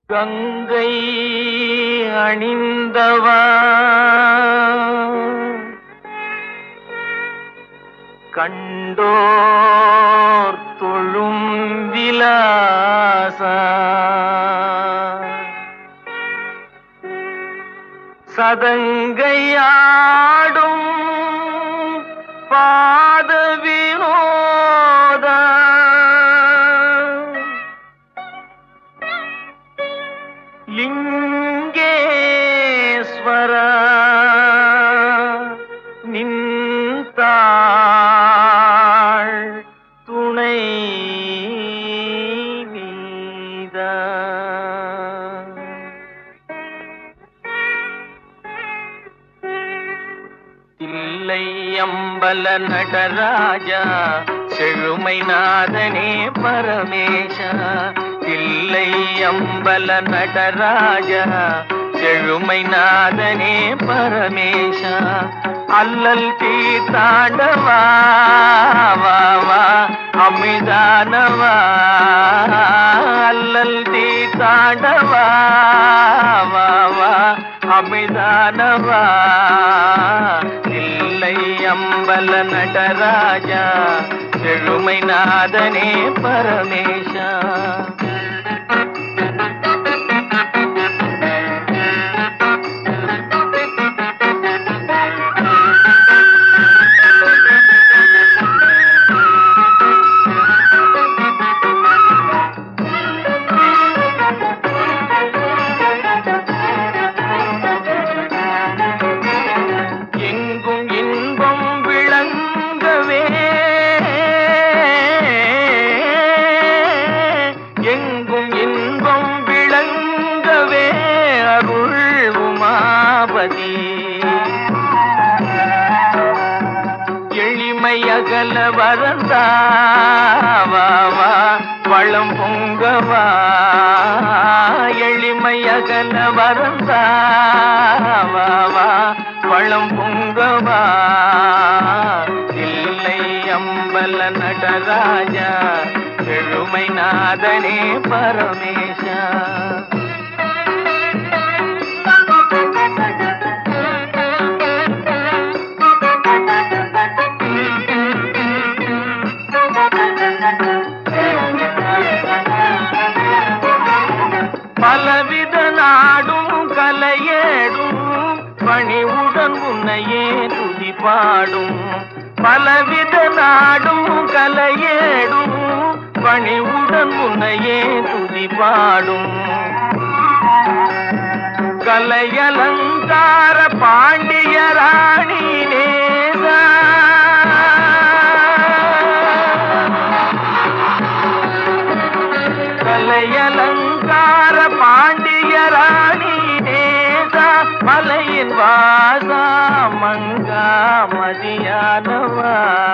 கங்கை அணிந்தவா கண்டோர் தொழும் விலாசா சதங்கையாடும் பாத வினோத லிங்கேஸ்வர நின்றாள் துணை நீதா தில்லை அம்பல நடராஜா செழுமை நாதனே பரமேஷா தில்லை அம்பல நடராஜா செழுமை நாதனே பரமேஷா அல்லல் தீர்த்தாண்டவா வா வா அமிதானவா அல்லல் தீர்த்தாண்டவா வா வா அமிதானவா இல்லை அம்பல நடராஜா செழுமை நாதனே பரமேஷா எங்கும் இன்பம் விளங்கவே எங்கும் இன்பம் விளங்கவே அருள் உமாபதி எளிமை அகல வரந்தாவா வளம் பொங்கவா எளிமை அகல வரந்தாவா வளம் பொங்கவா இல்லை அம்பல நடராஜா செழுமை நாதனே பரமேஷா பலவித நாடும் கலையேடும் பணிவுடன் உன்னையே துதி பாடும் பலவித நாடும் கலையேடும் பணிவுடன் உன்னையே துதி பாடும் கலையலங்கார பாண்டிய ராணி நேசா கலையலங்கார பாண்டிய ராணி நேசா மலையின் வாசா மங்கா மதியானவா